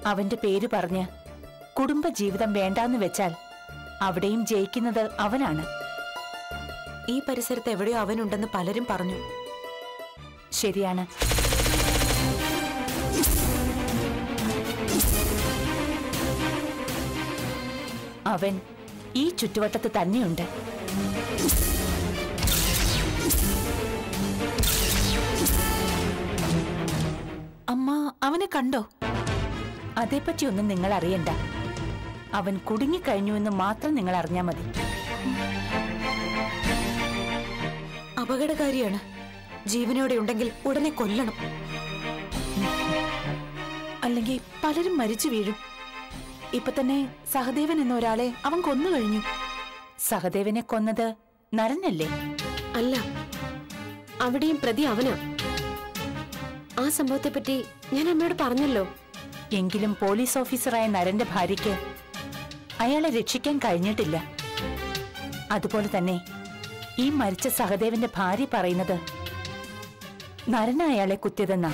അവന്റെ പേര് പറഞ്ഞ് കുടുംബജീവിതം വേണ്ടാന്ന് വെച്ചാൽ അവിടെയും ജയിക്കുന്നത് അവനാണ് ഈ പരിസരത്ത് എവിടെയോ അവനുണ്ടെന്ന് പലരും പറഞ്ഞു ശരിയാണ് അവൻ ഈ ചുറ്റുവട്ടത്ത് തന്നെയുണ്ട് അമ്മ അവനെ കണ്ടോ അതേപ്പറ്റിയൊന്നും നിങ്ങൾ അറിയണ്ട അവൻ കുടുങ്ങിക്കഴിഞ്ഞു എന്ന് മാത്രം നിങ്ങൾ അറിഞ്ഞാൽ മതി അപകടകാരിയാണ് ജീവനോടെ ഉണ്ടെങ്കിൽ ഉടനെ കൊല്ലണം അല്ലെങ്കിൽ പലരും മരിച്ചു വീഴും ഇപ്പൊ തന്നെ സഹദേവൻ എന്ന ഒരാളെ അവൻ കൊന്നു കഴിഞ്ഞു സഹദേവനെ കൊന്നത് നരനല്ലേ അല്ല അവിടെയും പ്രതി അവനാ ആ സംഭവത്തെപ്പറ്റി ഞാൻ അമ്മയോട് പറഞ്ഞല്ലോ എങ്കിലും പോലീസ് ഓഫീസറായ നരന്റെ ഭാര്യയ്ക്ക് അയാളെ രക്ഷിക്കാൻ കഴിഞ്ഞിട്ടില്ല അതുപോലെ തന്നെ ഈ മരിച്ച സഹദേവന്റെ ഭാര്യ പറയുന്നത് നരന അയാളെ കുത്തിയതെന്നാ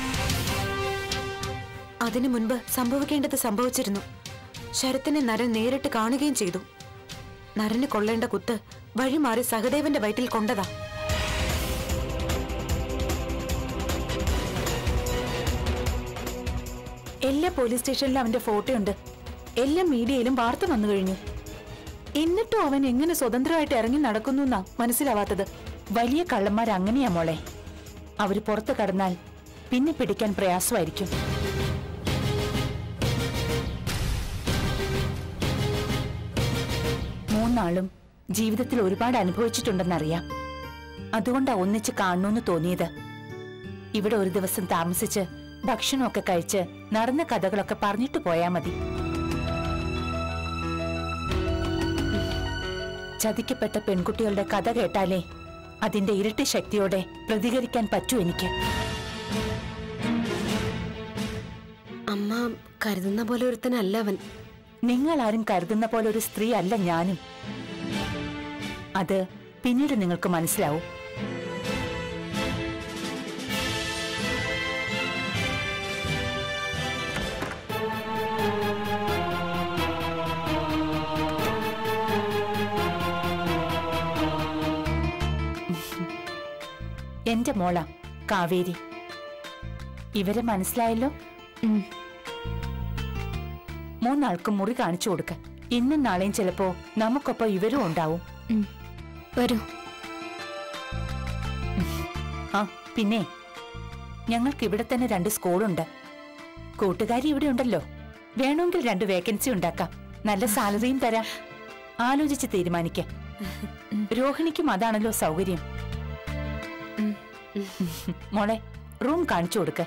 അതിനു മുൻപ് സംഭവിക്കേണ്ടത് സംഭവിച്ചിരുന്നു ശരത്തിനെ നരൻ നേരിട്ട് കാണുകയും ചെയ്തു നരന് കൊള്ളേണ്ട കുത്ത് വഴിമാറി സഹദേവന്റെ വയറ്റിൽ കൊണ്ടതാ എല്ലാ പോലീസ് സ്റ്റേഷനിലും അവന്റെ ഫോട്ടോ ഉണ്ട് എല്ലാ മീഡിയയിലും വാർത്ത വന്നു കഴിഞ്ഞു എന്നിട്ടും അവൻ എങ്ങനെ സ്വതന്ത്രമായിട്ട് ഇറങ്ങി നടക്കുന്നു എന്നാ മനസ്സിലാവാത്തത് വലിയ കള്ളന്മാർ അങ്ങനെയാ മോളെ അവര് പുറത്തു കടന്നാൽ പിന്നെ പിടിക്കാൻ പ്രയാസമായിരിക്കും മൂന്നാളും ജീവിതത്തിൽ ഒരുപാട് അനുഭവിച്ചിട്ടുണ്ടെന്നറിയാം അതുകൊണ്ടാ ഒന്നിച്ച് കാണണമെന്ന് തോന്നിയത് ഇവിടെ ഒരു ദിവസം താമസിച്ച് ഭക്ഷണമൊക്കെ കഴിച്ച് നടന്ന കഥകളൊക്കെ പറഞ്ഞിട്ട് പോയാ മതി ചതിക്കപ്പെട്ട പെൺകുട്ടികളുടെ കഥ കേട്ടാലേ അതിന്റെ ഇരട്ടി ശക്തിയോടെ പ്രതികരിക്കാൻ പറ്റൂ എനിക്ക് അമ്മ കരുതുന്ന പോലെ ഒരുത്തനല്ല അവൻ നിങ്ങൾ ആരും കരുതുന്ന പോലെ ഒരു സ്ത്രീ അല്ല ഞാനും അത് പിന്നീട് നിങ്ങൾക്ക് മനസ്സിലാവും എന്റെ മോള കാവേരി ഇവരെ മനസ്സിലായല്ലോ മൂന്നാൾക്കും മുറി കാണിച്ചു കൊടുക്ക ഇന്നും നാളെയും ചിലപ്പോ നമുക്കൊപ്പം ഇവരും ഉണ്ടാവും വരൂ ആ പിന്നെ ഞങ്ങൾക്ക് ഇവിടെ തന്നെ രണ്ട് സ്കൂളുണ്ട് കൂട്ടുകാരി ഇവിടെ ഉണ്ടല്ലോ വേണമെങ്കിൽ രണ്ട് വേക്കൻസി ഉണ്ടാക്കാം നല്ല സാലറിയും തരാം ആലോചിച്ച് തീരുമാനിക്കാം രോഹിണിക്കും അതാണല്ലോ സൗകര്യം മോളെ റൂം കാണിച്ചു കൊടുക്ക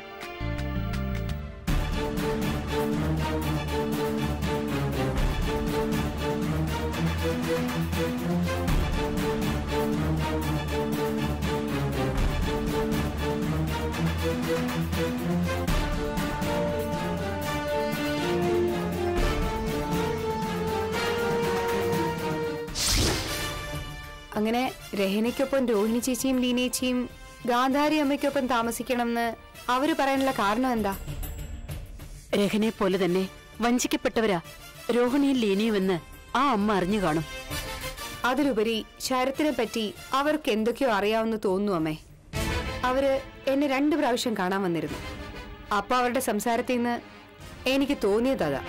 അങ്ങനെ രഹനയ്ക്കൊപ്പം രോഹിണി ചേച്ചിയും ലീനേച്ചിയും ഗാന്ധാരി അമ്മയ്ക്കൊപ്പം താമസിക്കണമെന്ന് അവര് പറയാനുള്ള കാരണം എന്താ രഹനെ പോലെ തന്നെ വഞ്ചിക്കപ്പെട്ടവരാ രോഹിണിയും ലീനിയുമെന്ന് ആ അമ്മ അറിഞ്ഞു കാണും അതിലുപരി ശരത്തിനെ പറ്റി അവർക്ക് എന്തൊക്കെയോ അറിയാവുന്ന തോന്നുന്നു അമ്മേ അവര് എന്നെ രണ്ടു പ്രാവശ്യം കാണാൻ വന്നിരുന്നു അപ്പൊ അവരുടെ സംസാരത്തിൽ നിന്ന് എനിക്ക് തോന്നിയത് അതാ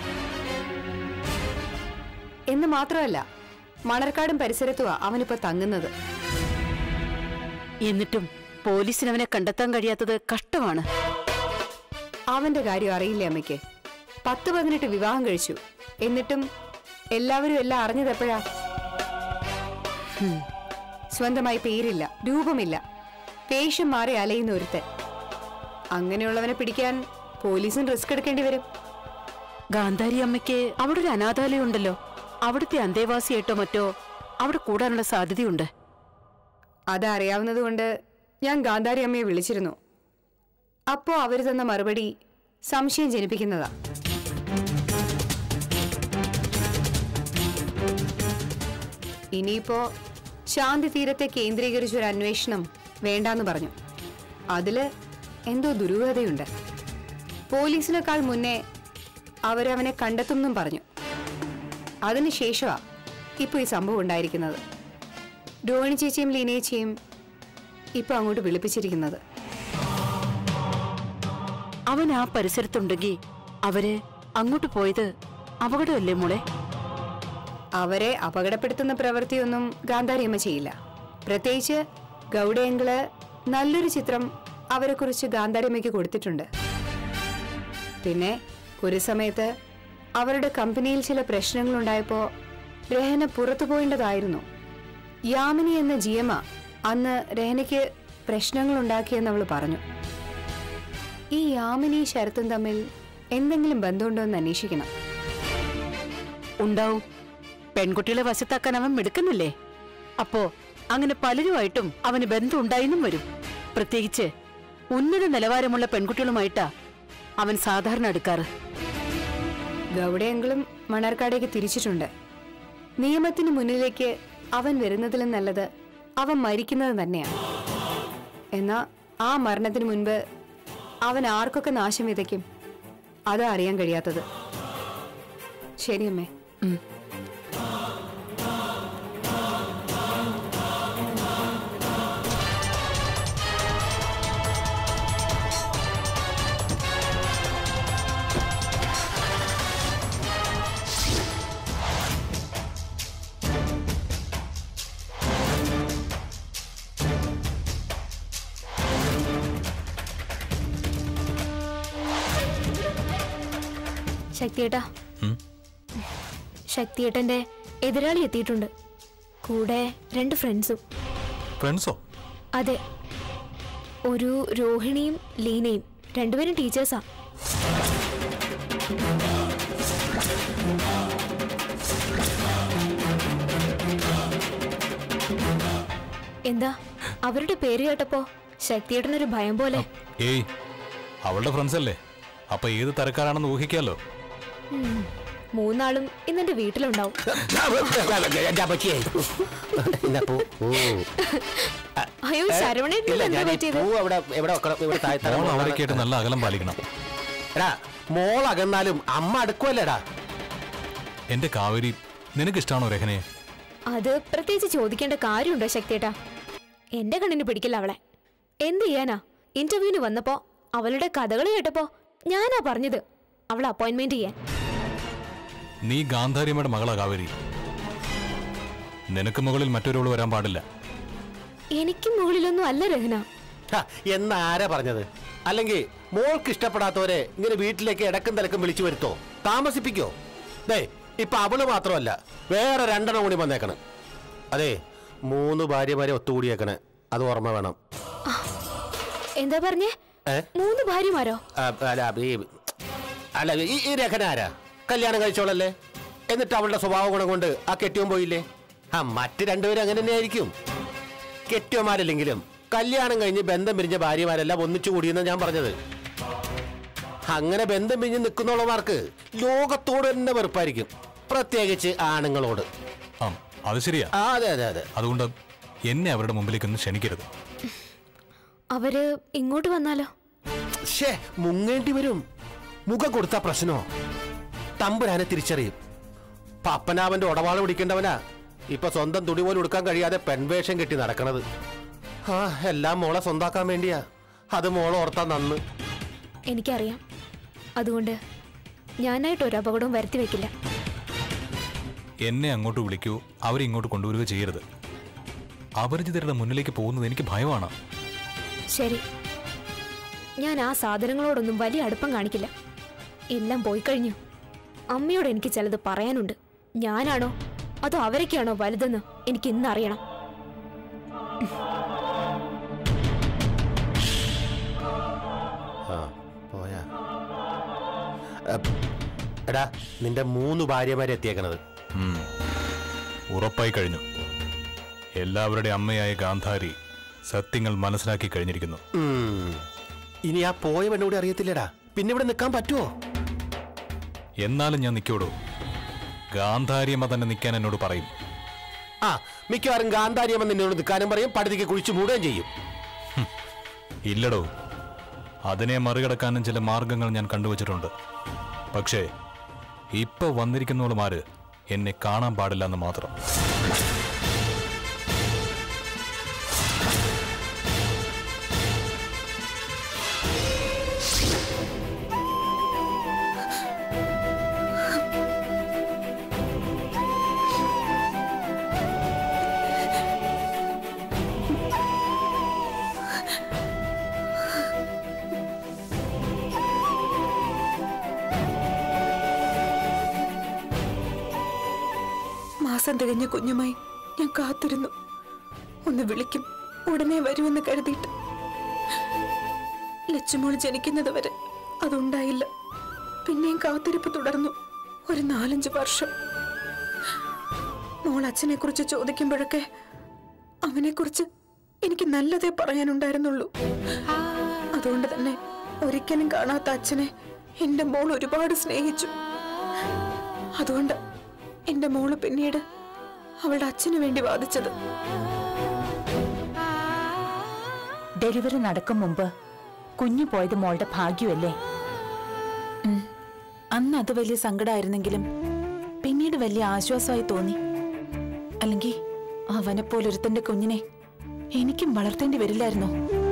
എന്ന് മാത്രമല്ല മണർക്കാടും പരിസരത്തുവാ അവനിപ്പോ തങ്ങുന്നത് എന്നിട്ടും പോലീസിന് അവനെ കണ്ടെത്താൻ കഴിയാത്തത് കഷ്ടമാണ് അവന്റെ കാര്യം അറിയില്ലേ അമ്മയ്ക്ക് പത്ത് പതിനെട്ട് വിവാഹം കഴിച്ചു എന്നിട്ടും എല്ലാവരും എല്ലാം അറിഞ്ഞത് എപ്പോഴാ ഹും. സ്വന്തമായി പേരില്ല രൂപമില്ല വേഷം മാറി അലയുന്ന ഒരുത്തൻ അങ്ങനെയുള്ളവനെ പിടിക്കാൻ പോലീസും റിസ്ക് എടുക്കേണ്ടി വരും ഗാന്ധാരി അമ്മയ്ക്ക് അവിടെ ഒരു അനാഥാലയം ഉണ്ടല്ലോ അവിടുത്തെ അന്തേവാസിയായിട്ടോ മറ്റോ അവിടെ കൂടാനുള്ള സാധ്യതയുണ്ട് അതറിയാവുന്നത് കൊണ്ട് ഞാൻ ഗാന്ധാരി അമ്മയെ വിളിച്ചിരുന്നു അപ്പോ അവര് തന്ന മറുപടി സംശയം ജനിപ്പിക്കുന്നതാ ഇനിയിപ്പോ ശാന്തി തീരത്തെ കേന്ദ്രീകരിച്ച ഒരു അന്വേഷണം വേണ്ടാന്ന് പറഞ്ഞു അതില് എന്തോ ദുരൂഹതയുണ്ട് പോലീസിനേക്കാൾ മുന്നേ അവരവനെ കണ്ടെത്തുമെന്നും പറഞ്ഞു അതിനുശേഷമാ ഇപ്പൊ ഈ സംഭവം ഉണ്ടായിരിക്കുന്നത് രോഹിണി ചേച്ചിയും ലീനേച്ചിയും ഇപ്പൊ അങ്ങോട്ട് വിളിപ്പിച്ചിരിക്കുന്നത് അവൻ ആ പരിസരത്തുണ്ടെങ്കിൽ അവര് അങ്ങോട്ട് പോയത് അപകടമല്ലേ മോളെ അവരെ അപകടപ്പെടുത്തുന്ന പ്രവൃത്തിയൊന്നും ഗാന്ധാരിയമ്മ ചെയ്യില്ല പ്രത്യേകിച്ച് ഗൗഡയങ്കിള് നല്ലൊരു ചിത്രം അവരെക്കുറിച്ച് ഗാന്ധാരിയമ്മയ്ക്ക് കൊടുത്തിട്ടുണ്ട് പിന്നെ ഒരു സമയത്ത് അവരുടെ കമ്പനിയിൽ ചില പ്രശ്നങ്ങളുണ്ടായപ്പോ രഹന പുറത്തു പോകേണ്ടതായിരുന്നു യാമിനി എന്ന ജിയമ്മ അന്ന് രഹനയ്ക്ക് പ്രശ്നങ്ങളുണ്ടാക്കിയെന്ന് അവൾ പറഞ്ഞു ഈ യാമിനി ശരത്തും തമ്മിൽ എന്തെങ്കിലും ബന്ധമുണ്ടോ എന്ന് അന്വേഷിക്കണം ഉണ്ടാവും പെൺകുട്ടികളെ വശത്താക്കാൻ അവൻ മിടുക്കുന്നില്ലേ അപ്പോ അങ്ങനെ പലരുമായിട്ടും അവന് ബന്ധം ഉണ്ടായിന്നും വരും പ്രത്യേകിച്ച് ഉന്നത നിലവാരമുള്ള പെൺകുട്ടികളുമായിട്ടാ അവൻ സാധാരണ എടുക്കാറ് ഗൗഡയങ്കളും മണർക്കാടേക്ക് തിരിച്ചിട്ടുണ്ട് നിയമത്തിന് മുന്നിലേക്ക് അവൻ വരുന്നതിലും നല്ലത് അവൻ മരിക്കുന്നത് തന്നെയാണ് എന്നാ ആ മരണത്തിന് മുൻപ് അവൻ ആർക്കൊക്കെ നാശം വിതയ്ക്കും അതാ അറിയാൻ കഴിയാത്തത് ശരിയമ്മേ ശക്തിയേട്ടാ ശക്തിയേട്ടന്റെ എതിരാളി എത്തിയിട്ടുണ്ട് കൂടെ രണ്ട് ഫ്രണ്ട്സും ഫ്രണ്ട്സോ അതെ ഒരു രോഹിണിയും ലീനയും രണ്ടുപേരും ടീച്ചേഴ്സാ എന്താ അവരുടെ പേര് കേട്ടപ്പോ ശക്തിയേട്ടനൊരു ഭയം പോലെ ഏയ് അവളുടെ ഫ്രണ്ട്സ് അല്ലേ അപ്പൊ ഏത് തരക്കാരാണെന്ന് ഊഹിക്കാലോ മൂന്നാളും ഇന്നെന്റെ വീട്ടിലുണ്ടാവും എന്റെ അപ്പച്ചിയെ എന്നാ പൂ പൂ അയ്യോ ശരവണേട്ടൻ ഇല്ല എന്താ ഞാൻ ഈ പറ്റിയത് പൂ അവിടെ എവിടെ വെക്കണം ഇവിടെ താഴ്ത്തണം മോൾ അവരൊക്കെയായിട്ട് നല്ല അകലം പാലിക്കണം എടാ മോൾ അകന്നാലും അമ്മ അടുക്കുമല്ലേടാ എന്റെ കാവേരി നിനക്കിഷ്ടാണോ രഹനയെ അത് പ്രത്യേകിച്ച് ചോദിക്കേണ്ട കാര്യമുണ്ടോ ശക്തിയേട്ടാ എന്റെ കണ്ണിന് പിടിക്കില്ല അവളെ എന്ത് ചെയ്യാനാ ഇന്റർവ്യൂവിന് വന്നപ്പോ അവളുടെ കഥകൾ കേട്ടപ്പോ ഞാനാ പറഞ്ഞത് അവളെ അപ്പോയിന്റ്മെന്റ് ചെയ്യാൻ നീ ഗാന്ധാരിയമ്മയുടെ മകളാ കാവേരി നിനക്ക് മുകളിൽ മറ്റൊരാൾ വരാൻ പാടില്ല എനിക്ക് മുകളിലൊന്നും അല്ല രഹന ഹ, എന്നാരാ പറഞ്ഞത് അല്ലെങ്കിൽ മോൾക്ക് ഇഷ്ടപ്പെടാത്തവരെ ഇങ്ങനെ വീട്ടിലേക്ക് ഇടക്കും തിലക്കും വിളിച്ചു വരുത്തോ താമസിപ്പിക്കോ ദേ ഇപ്പൊ അവള് മാത്രമല്ല വേറെ രണ്ടെണ്ണം കൂടി വന്നേക്കണം അതെ മൂന്ന് ഭാര്യമാരെ ഒത്തുകൂടിയേക്കണേ അത് ഓർമ്മ വേണം എന്താ പറഞ്ഞേ ഏ? മൂന്ന് ഭാര്യമാരോ ആ, അല്ല ഈ അല്ല ഈ ഈ രഖന ആരാ കല്യാണം കഴിച്ചോളല്ലേ എന്നിട്ട് അവളുടെ സ്വഭാവ ഗുണം കൊണ്ട് ആ കെട്ടിയോൻ പോയില്ലേ ആ മറ്റ് രണ്ടുപേരും അങ്ങനെ തന്നെ ആയിരിക്കും കെട്ടിയോമാരില്ലെങ്കിലും കല്യാണം കഴിഞ്ഞ് ബന്ധം പിരിഞ്ഞ ഭാര്യമാരെല്ലാം ഒന്നിച്ചു കൂടിയെന്ന് ഞാൻ പറഞ്ഞത് അങ്ങനെ ബന്ധം പിരിഞ്ഞ് നിൽക്കുന്നവളമാർക്ക് ലോകത്തോട് തന്നെ വെറുപ്പായിരിക്കും പ്രത്യേകിച്ച് ആണുങ്ങളോട് ആ അത് ശരിയാ ആ അതെ അതെ അതെ അതുകൊണ്ട് എന്നെ അവരുടെ മുമ്പിലേക്കൊന്നും ക്ഷണിക്കരുത് അവര് ഇങ്ങോട്ട് വന്നാലോ ഷേ മുങ്ങേണ്ടി വരും മുഖം കൊടുത്ത പ്രശ്നോ തമ്പുരാനെ തിരിച്ചറിയും പപ്പനാവന്റെ ഉടവാള് പിടിക്കേണ്ടവനാ ഇപ്പൊ സ്വന്തം തുണി പോലും എടുക്കാൻ കഴിയാതെ പെൺവേഷം കെട്ടി നടക്കണത് ആ എല്ലാം മോളെ സ്വന്താക്കാൻ വേണ്ടിയാ അത് മോളെ ഓർത്താ നന്ന് എനിക്കറിയാം അതുകൊണ്ട് ഞാനായിട്ട് ഒരു അപകടവും വരുത്തി വെക്കില്ല എന്നെ അങ്ങോട്ട് വിളിക്കൂ അവരെ ഇങ്ങോട്ട് കൊണ്ടുവരികയോ ചെയ്യരുത് അപരിചിതരുടെ മുന്നിലേക്ക് പോകുന്നത് എനിക്ക് ഭയമാണ് ശരി ഞാൻ ആ സാധനങ്ങളോടൊന്നും വലിയ അടുപ്പം കാണിക്കില്ല എല്ലാം പോയി കഴിഞ്ഞു അമ്മയോട് എനിക്ക് ചിലത് പറയാനുണ്ട് ഞാനാണോ അതോ അവരൊക്കെയാണോ വലുതെന്ന് എനിക്ക് ഇന്ന് അറിയണം ആ പോയാ അ, എടാ നിന്റെ മൂന്ന് ഭാര്യമാരെ എത്തിയേക്കണത് ഉം. ഉറപ്പായി കഴിഞ്ഞു എല്ലാവരുടെ അമ്മയായ ഗാന്ധാരി സത്യങ്ങൾ മനസ്സിലാക്കി കഴിഞ്ഞിരിക്കുന്നു ഉം. ഇനി ആ പോയ പെണ്ണുകൂടി അറിയത്തില്ലടാ പിന്നെ ഇവിടെ നിൽക്കാൻ പറ്റുമോ എന്നാലും ഞാൻ നിൽക്കോടോ ഗാന്ധാരിയമ്മ തന്നെ നിൽക്കാൻ എന്നോട് പറയും ആ മിക്കവാറും ഗാന്ധാരിയമ്മ നിന്നോട് നിൽക്കാനും പറയും പടുതിക്ക് കുഴിച്ചു മൂടുകയും ചെയ്യും ഇല്ലടോ അതിനെ മറികടക്കാനും ചില മാർഗങ്ങൾ ഞാൻ കണ്ടുവച്ചിട്ടുണ്ട് പക്ഷേ ഇപ്പൊ വന്നിരിക്കുന്നവളുമാര് എന്നെ കാണാൻ പാടില്ല എന്ന് മാത്രം മാസം തികഞ്ഞ കുഞ്ഞുമായി ഞാൻ കാത്തിരുന്നു ഒന്ന് വിളിക്കും ഉടനെ വരുമെന്ന് കരുതിയിട്ട് ലച്ചുമോൾ ജനിക്കുന്നത് വരെ അതുണ്ടായില്ല പിന്നെയും കാത്തിരിപ്പ് തുടർന്നു ഒരു നാലഞ്ച് വർഷം മോൾ അച്ഛനെ കുറിച്ച് ചോദിക്കുമ്പോഴൊക്കെ അവനെ കുറിച്ച് എനിക്ക് നല്ലതേ പറയാനുണ്ടായിരുന്നുള്ളൂ അതുകൊണ്ട് തന്നെ ഒരിക്കലും കാണാത്ത അച്ഛനെ എന്റെ മോൾ ഒരുപാട് സ്നേഹിച്ചു അതുകൊണ്ട് എന്റെ മോള് പിന്നീട് അവളുടെ അച്ഛന് വേണ്ടി വാദിച്ചത് ഡെലിവറി നടക്കും മുമ്പ് കുഞ്ഞു പോയത് മോളുടെ ഭാഗ്യമല്ലേ അന്ന് അത് വലിയ സങ്കടമായിരുന്നെങ്കിലും പിന്നീട് വലിയ ആശ്വാസമായി തോന്നി അല്ലെങ്കിൽ അവനെ പോലൊരുത്തന്റെ കുഞ്ഞിനെ എനിക്കും വളർത്തേണ്ടി വരില്ലായിരുന്നോ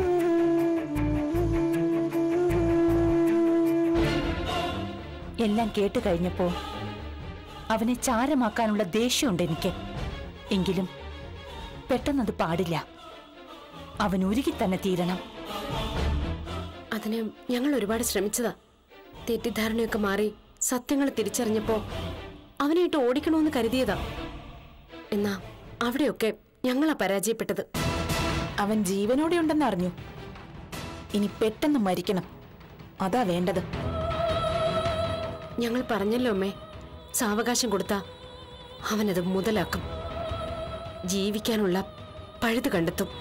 എല്ലാം കേട്ട് കഴിഞ്ഞപ്പോ അവനെ ചാരമാക്കാനുള്ള ദേഷ്യമുണ്ട് എനിക്ക് എങ്കിലും പെട്ടെന്നത് പാടില്ല അവൻ ഉരുകി തന്നെ തീരണം അതിന് ഞങ്ങൾ ഒരുപാട് ശ്രമിച്ചതാ തെറ്റിദ്ധാരണയൊക്കെ മാറി സത്യങ്ങൾ തിരിച്ചറിഞ്ഞപ്പോ അവനായിട്ട് ഓടിക്കണമെന്ന് കരുതിയതാ എന്നാ അവിടെയൊക്കെ ഞങ്ങളാ പരാജയപ്പെട്ടത് അവൻ ജീവനോടെ ഉണ്ടെന്ന് അറിഞ്ഞു ഇനി പെട്ടെന്ന് മരിക്കണം അതാ വേണ്ടത് ഞങ്ങൾ പറഞ്ഞല്ലോ അമ്മേ സാവകാശം കൊടുത്താ അവനത് മുതലാക്കും ജീവിക്കാനുള്ള പഴുത് കണ്ടെത്തും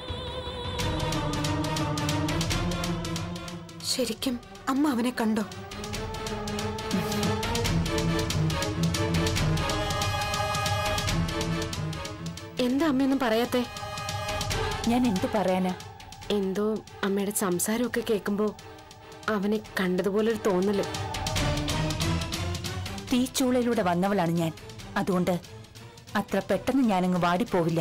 ശരിക്കും അമ്മ അവനെ കണ്ടോ എന്താ അമ്മയൊന്നും പറയാത്തെ ഞാൻ എന്തു പറയാനാ എന്തോ അമ്മയുടെ സംസാരമൊക്കെ കേൾക്കുമ്പോ അവനെ കണ്ടതുപോലൊരു തോന്നല് തീച്ചൂളയിലൂടെ വന്നവളാണ് ഞാൻ അതുകൊണ്ട് അത്ര പെട്ടെന്ന് ഞാനങ്ങ് വാടിപ്പോവില്ല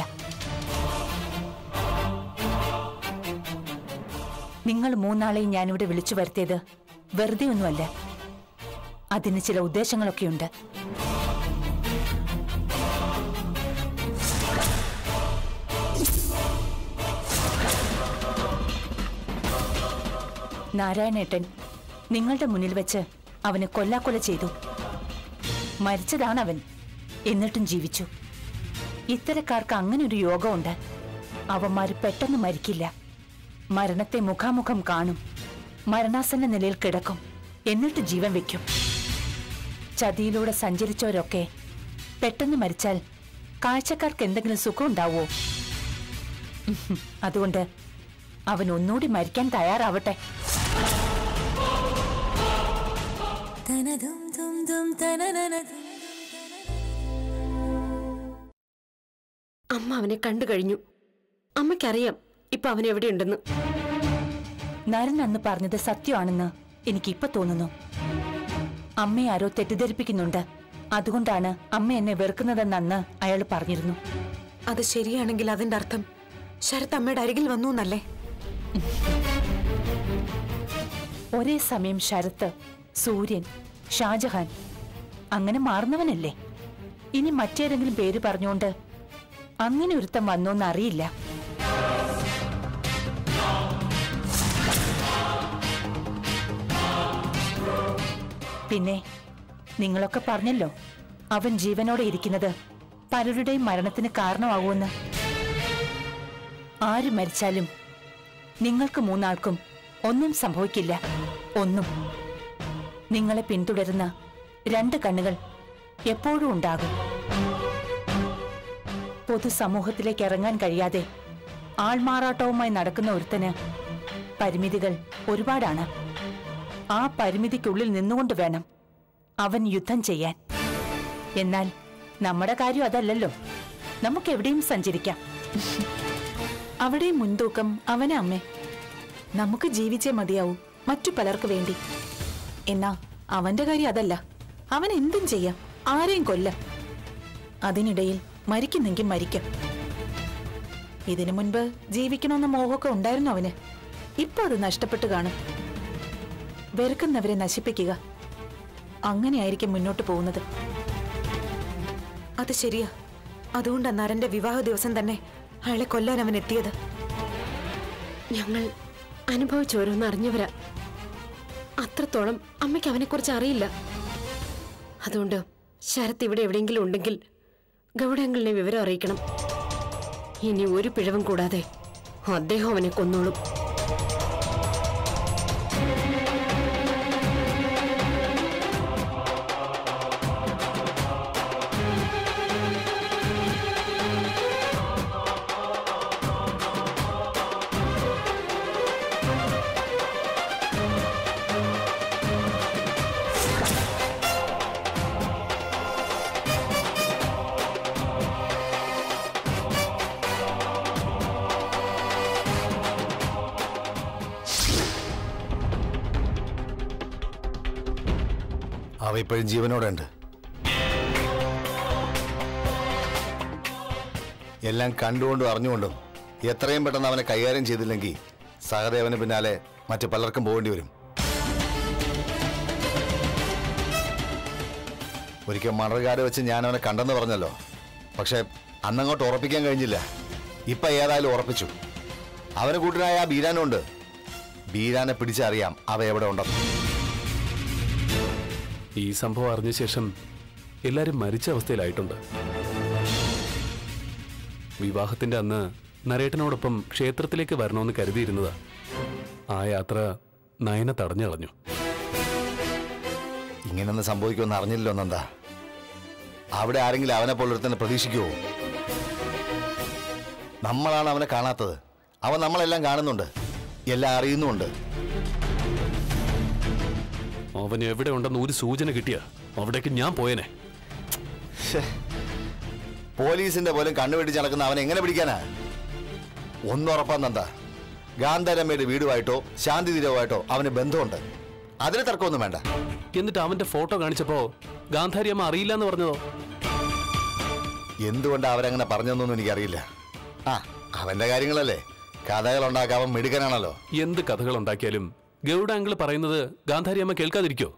നിങ്ങൾ മൂന്നാളെയും ഞാനിവിടെ വിളിച്ചു വരുത്തിയത് വെറുതെ ഒന്നുമല്ല അതിന് ചില ഉദ്ദേശങ്ങളൊക്കെയുണ്ട് നാരായണേട്ടൻ നിങ്ങളുടെ മുന്നിൽ വെച്ച് അവനെ കൊല്ലാക്കൊല ചെയ്തു മരിച്ചതാണ് അവൻ എന്നിട്ടും ജീവിച്ചു ഇത്തരക്കാർക്ക് അങ്ങനെ ഒരു യോഗമുണ്ട് അവന്മാര് പെട്ടെന്ന് മരിക്കില്ല മരണത്തെ മുഖാമുഖം കാണും മരണാസന്ന നിലയിൽ കിടക്കും എന്നിട്ട് ജീവൻ വെക്കും ചതിയിലൂടെ സഞ്ചരിച്ചവരൊക്കെ പെട്ടെന്ന് മരിച്ചാൽ കാഴ്ചക്കാർക്ക് എന്തെങ്കിലും സുഖം ഉണ്ടാവോ ഉഹും. അതുകൊണ്ട് അവൻ ഒന്നുകൂടി മരിക്കാൻ തയ്യാറാവട്ടെ അമ്മ അവനെ കണ്ടു കഴിഞ്ഞു അമ്മയ്ക്കറിയാം ഇപ്പൊ അവൻ എവിടെയുണ്ടെന്ന് നരൻ അന്ന് പറഞ്ഞത് സത്യമാണെന്ന് എനിക്കിപ്പോ തോന്നുന്നു അമ്മയെ ആരോ തെറ്റിദ്ധരിപ്പിക്കുന്നുണ്ട് അതുകൊണ്ടാണ് അമ്മ എന്നെ വെറുക്കുന്നതെന്ന് അയാൾ പറഞ്ഞിരുന്നു അത് ശരിയാണെങ്കിൽ അതിന്റെ അർത്ഥം ശരത് അമ്മയുടെ അരികിൽ വന്നു എന്നല്ലേ ഒരേ സമയം ശരത്ത് സൂര്യൻ ഷാജഹാൻ അങ്ങനെ മാറുന്നവനല്ലേ ഇനി മറ്റേതെങ്കിലും പേര് പറഞ്ഞുകൊണ്ട് അങ്ങനെ ഒരുത്തം വന്നോന്ന് അറിയില്ല പിന്നെ നിങ്ങളൊക്കെ പറഞ്ഞല്ലോ അവൻ ജീവനോടെ ഇരിക്കുന്നത് പലരുടെയും മരണത്തിന് കാരണമാകുമെന്ന് ആര് മരിച്ചാലും നിങ്ങൾക്ക് മൂന്നാൾക്കും ഒന്നും സംഭവിക്കില്ല ഒന്നും നിങ്ങളെ പിന്തുടരുന്ന രണ്ട് കണ്ണുകൾ എപ്പോഴും ഉണ്ടാകും പൊതുസമൂഹത്തിലേക്ക് ഇറങ്ങാൻ കഴിയാതെ ആൾമാറാട്ടവുമായി നടക്കുന്ന ഒരുത്തന് പരിമിതികൾ ഒരുപാടാണ് ആ പരിമിതിക്കുള്ളിൽ നിന്നുകൊണ്ട് വേണം അവൻ യുദ്ധം ചെയ്യാൻ എന്നാൽ നമ്മുടെ കാര്യം അതല്ലല്ലോ നമുക്ക് എവിടെയും സഞ്ചരിക്കാം അവിടെ മുൻതൂക്കം അവനെ അമ്മേ നമുക്ക് ജീവിച്ചേ മതിയാവൂ മറ്റു പലർക്ക് വേണ്ടി എന്നാ അവന്റെ കാര്യം അതല്ല അവൻ എന്തും ചെയ്യാം ആരെയും കൊല്ലാം അതിനിടയിൽ മരിക്കുന്നെങ്കിൽ മരിക്കാം ഇതിനു മുൻപ് ജീവിക്കണമെന്ന മോഹമൊക്കെ ഉണ്ടായിരുന്നു അവന് ഇപ്പൊ അത് നഷ്ടപ്പെട്ടു കാണും വെറുക്കുന്നവരെ നശിപ്പിക്കുക അങ്ങനെയായിരിക്കും മുന്നോട്ട് പോകുന്നത് അത് ശരിയാ അതുകൊണ്ട് നരന്റെ വിവാഹ ദിവസം തന്നെ അയാളെ കൊല്ലാൻ അവൻ എത്തിയത് ഞങ്ങൾ അനുഭവിച്ചോരോന്ന് അറിഞ്ഞവരാ അത്രത്തോളം അമ്മയ്ക്ക് അവനെക്കുറിച്ച് അറിയില്ല അതുകൊണ്ട് ശരത്ത് ഇവിടെ എവിടെയെങ്കിലും ഉണ്ടെങ്കിൽ ഗൗഡങ്ങളിനെ വിവരം അറിയിക്കണം ഇനി ഒരു പിഴവും കൂടാതെ അദ്ദേഹം അവനെ കൊന്നോളും അവ ഇപ്പോഴും ജീവനോടെ ഉണ്ട് എല്ലാം കണ്ടുകൊണ്ടും അറിഞ്ഞുകൊണ്ടും എത്രയും പെട്ടെന്ന് അവനെ കൈകാര്യം ചെയ്തില്ലെങ്കിൽ സഹദേവന് പിന്നാലെ മറ്റു പലർക്കും പോകേണ്ടി വരും ഒരിക്കൽ മണർകാട് വെച്ച് ഞാൻ അവനെ കണ്ടെന്ന് പറഞ്ഞല്ലോ പക്ഷെ അന്നങ്ങോട്ട് ഉറപ്പിക്കാൻ കഴിഞ്ഞില്ല ഇപ്പൊ ഏതായാലും ഉറപ്പിച്ചു അവന് കൂട്ടിനായ ആ ബീരാനുണ്ട് ബീരാനെ പിടിച്ചറിയാം അവ എവിടെ ഉണ്ടെന്ന് ഈ സംഭവം അറിഞ്ഞ ശേഷം എല്ലാരും മരിച്ച അവസ്ഥയിലായിട്ടുണ്ട് വിവാഹത്തിന്റെ അന്ന് നരേട്ടനോടൊപ്പം ക്ഷേത്രത്തിലേക്ക് വരണമെന്ന് കരുതിയിരുന്നതാ ആ യാത്ര നയന തടഞ്ഞു കളഞ്ഞു ഇങ്ങനൊന്നും സംഭവിക്കുമെന്ന് അറിഞ്ഞില്ലല്ലോ നന്ദ അവിടെ ആരെങ്കിലും അവനെ പോലൊരുത്തന്നെ പ്രതീക്ഷിക്കുവോ നമ്മളാണ് അവനെ കാണാത്തത് അവൻ നമ്മളെല്ലാം കാണുന്നുണ്ട് എല്ലാം അറിയുന്നുമുണ്ട് അവൻ എവിടെ ഉണ്ടെന്ന് ഒരു സൂചന കിട്ടിയ അവിടേക്ക് ഞാൻ പോയേനെ പോലീസിന്റെ പോലും കണ്ണുപിടിച്ച് നടക്കുന്ന അവനെ എങ്ങനെ പിടിക്കാനാ ഒന്നുറപ്പാ നന്ദ ഗാന്ധാരമ്മയുടെ വീടുമായിട്ടോ ശാന്തി തീരവുമായിട്ടോ അവന് ബന്ധമുണ്ട് അതിന് തർക്കമൊന്നും വേണ്ട എന്നിട്ട് അവന്റെ ഫോട്ടോ കാണിച്ചപ്പോ ഗാന്ധാരി അമ്മ അറിയില്ല എന്ന് പറഞ്ഞതോ എന്തുകൊണ്ടാ അവരങ്ങനെ പറഞ്ഞതെന്നൊന്നും എനിക്കറിയില്ല ആ അവന്റെ കാര്യങ്ങളല്ലേ കഥകൾ ഉണ്ടാക്കാൻ അവൻ മിടുക്കനാണല്ലോ എന്ത് കഥകൾ ഉണ്ടാക്കിയാലും ഗൗഡാങ്കിൾ പറയുന്നത് ഗാന്ധാരി അമ്മ കേൾക്കാതിരിക്കോ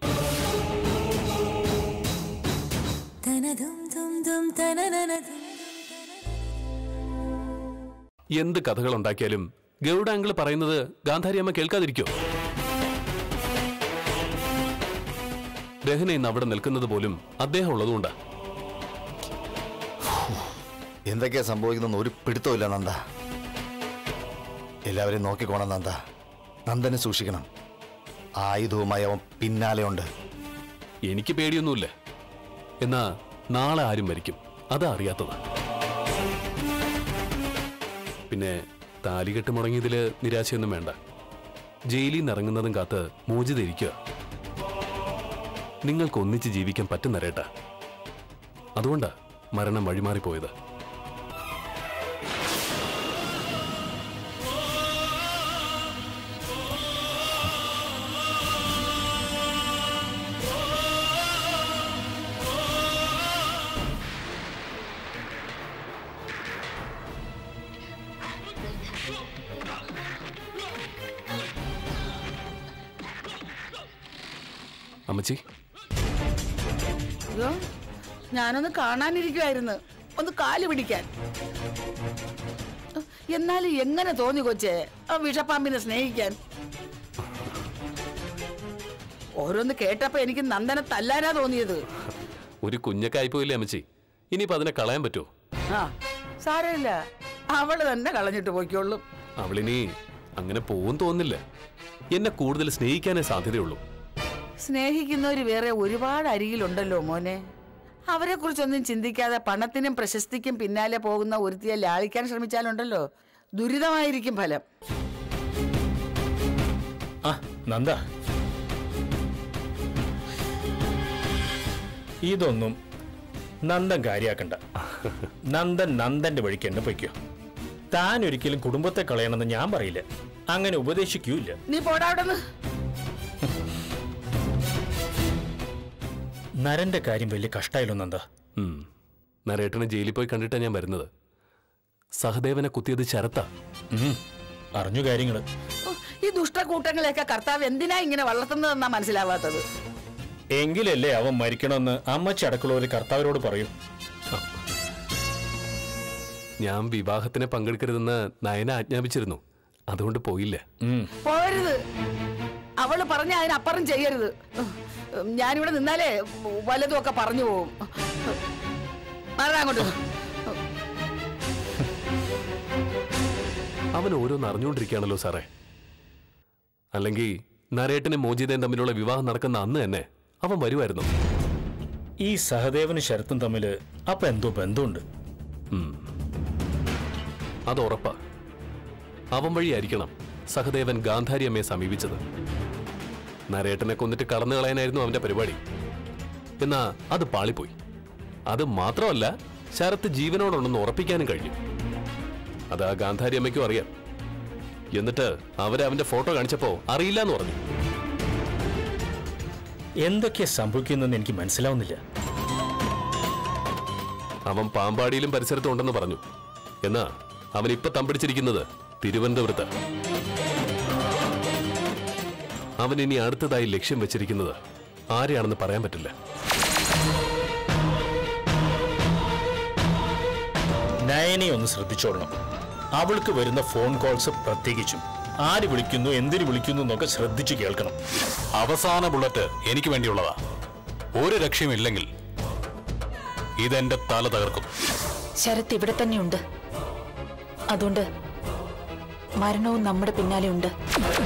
എന്ത് കഥകൾ ഉണ്ടാക്കിയാലും ഗൗഡാങ്കിൾ പറയുന്നത് ഗാന്ധാരി അമ്മ കേൾക്കാതിരിക്കോ രഹന ഇന്ന് അവിടെ നിൽക്കുന്നത് പോലും അദ്ദേഹം ഉള്ളതുകൊണ്ടാ എന്തൊക്കെയാ സംഭവിക്കുന്ന ഒരു പിടുത്തമില്ല നന്ദ എല്ലാവരെയും നോക്കിക്കോണം നന്ദ നന്ദനെ സൂക്ഷിക്കണം ആയുധവുമായി അവൻ പിന്നാലെ ഉണ്ട് എനിക്ക് പേടിയൊന്നുമില്ല എന്നാ നാളെ ആരും മരിക്കും അതാ അറിയാത്തത് പിന്നെ താലികെട്ട് മുടങ്ങിയതില് നിരാശയൊന്നും വേണ്ട ജയിലിൽ നിന്ന് ഇറങ്ങുന്നതും കാത്ത് മോചിതിരിക്കുക നിങ്ങൾക്ക് ഒന്നിച്ച് ജീവിക്കാൻ പറ്റുന്നരേട്ട അതുകൊണ്ടാ മരണം വഴിമാറിപ്പോയത് അമ്മച്ചി അയ്യോ ഞാനൊന്ന് കാണാനിരിക്കുമായിരുന്നു ഒന്ന് കാല് പിടിക്കാൻ എന്നാലും എങ്ങനെ തോന്നി കൊച്ചേ ആ വിഷപ്പാമ്പിനെ സ്നേഹിക്കാൻ ഓരോന്ന് കേട്ടപ്പോ എനിക്ക് നന്ദനെ തല്ലാനാ തോന്നിയത് ഒരു കുഞ്ഞൊക്കെ ആയിപ്പോയില്ലേ അമ്മച്ചി ഇനിയിപ്പോ അതിനെ കളയാൻ പറ്റുമോ ആ സാരമില്ല അവള് തന്നെ കളഞ്ഞിട്ട് പോയിക്കോളും അവളിനി അങ്ങനെ പോവും തോന്നില്ല എന്നെ കൂടുതൽ സ്നേഹിക്കാനേ സാധ്യതയുള്ളൂ സ്നേഹിക്കുന്നവര് വേറെ ഒരുപാട് അരികിലുണ്ടല്ലോ മോനെ അവരെ കുറിച്ചൊന്നും ചിന്തിക്കാതെ പണത്തിനും പ്രശസ്തിക്കും പിന്നാലെ പോകുന്ന ഒരുത്തിയെ ലാളിക്കാൻ ശ്രമിച്ചാലുണ്ടല്ലോ ദുരിതമായിരിക്കും ഫലം ആ നന്ദ ഇതൊന്നും നന്ദൻ കാര്യാക്കണ്ട നന്ദൻ നന്ദന്റെ വഴിക്ക് തന്നെ പൊയ്ക്കോ താൻ ഒരിക്കലും കുടുംബത്തെ കളയണമെന്ന് ഞാൻ പറയില്ല അങ്ങനെ ഉപദേശിക്കൂല്ല നീ പോടാ അവിടെ നരന്റെ കാര്യം വലിയ കഷ്ടായാലോ നന്ദ ഉം. നരേട്ടനെ ജയിലിൽ പോയി കണ്ടിട്ടാ ഞാൻ വരുന്നത് സഹദേവനെ കുത്തിയത് ശരത്താ ഉം, അറിഞ്ഞു കാര്യങ്ങള് ഓ, ഈ ദുഷ്ടക്കൂട്ടങ്ങളെയൊക്കെ കർത്താവ് എന്തിനാ ഇങ്ങനെ വളർത്തുന്നതെന്നാ മനസ്സിലാവാത്തത് എങ്കിലല്ലേ അവൻ മരിക്കണമെന്ന് അമ്മച്ചി അടക്കമുള്ള ഒരു കർത്താവരോട് പറയൂ ഞാൻ വിവാഹത്തിന് പങ്കെടുക്കരുതെന്ന് നയന ആജ്ഞാപിച്ചിരുന്നു അതുകൊണ്ട് പോയില്ല ഉം. പോരുത് അവള് പറഞ്ഞ അതിനപ്പുറം ചെയ്യരുത് ഞാനിവിടെ നിന്നാലേ വല്ലതും ഒക്കെ പറഞ്ഞു പോവും മാറാ അങ്ങോട്ട് അവൻ ഓരോന്ന് അറിഞ്ഞുകൊണ്ടിരിക്കുകയാണല്ലോ സാറേ അല്ലെങ്കിൽ നരേട്ടനും മോചിതയും തമ്മിലുള്ള വിവാഹം നടക്കുന്ന അന്ന് തന്നെ അവൻ വരുമായിരുന്നു ഈ സഹദേവനും ശരത്തും തമ്മില് അപ്പൊ എന്തോ ബന്ധമുണ്ട് അത് ഉറപ്പാ അവൻ വഴിയായിരിക്കണം സഹദേവൻ ഗാന്ധാരി അമ്മയെ സമീപിച്ചത് നരേട്ടനെ കൊന്നിട്ട് കടന്നു കളയാനായിരുന്നു അവന്റെ പരിപാടി എന്നാ അത് പാളിപ്പോയി അത് മാത്രമല്ല ശരത്ത് ജീവനോടുണ്ടെന്ന് ഉറപ്പിക്കാനും കഴിഞ്ഞു അത് ആ ഗാന്ധാരി അമ്മയ്ക്കും അറിയാം എന്നിട്ട് അവരെ അവന്റെ ഫോട്ടോ കാണിച്ചപ്പോ അറിയില്ല എന്ന് പറഞ്ഞു എന്തൊക്കെയാ സംഭവിക്കുന്നതെന്ന് എനിക്ക് മനസ്സിലാവുന്നില്ല അവൻ പാമ്പാടിയിലും പരിസരത്തും ഉണ്ടെന്ന് പറഞ്ഞു എന്നാ അവൻ ഇപ്പൊ തമ്പടിച്ചിരിക്കുന്നത് തിരുവനന്തപുരത്ത് അവൻ ഇനി അടുത്തതായി ലക്ഷ്യം വെച്ചിരിക്കുന്നത് ആരെയാണെന്ന് പറയാൻ പറ്റില്ല നയനെ ഒന്ന് ശ്രദ്ധിച്ചോളണം അവൾക്ക് വരുന്ന ഫോൺ കോൾസ് പ്രത്യേകിച്ചും ആര് വിളിക്കുന്നു എന്തിനു വിളിക്കുന്നു എന്നൊക്കെ ശ്രദ്ധിച്ചു കേൾക്കണം അവസാന ബുള്ളറ്റ് എനിക്ക് വേണ്ടിയുള്ളതാ ഒരു രക്ഷയുമില്ലെങ്കിൽ ഇതെന്റെ തല തകർക്കും ശരത്ത് ഇവിടെ തന്നെയുണ്ട് അതുകൊണ്ട് മരണവും നമ്മുടെ പിന്നാലെ ഉണ്ട്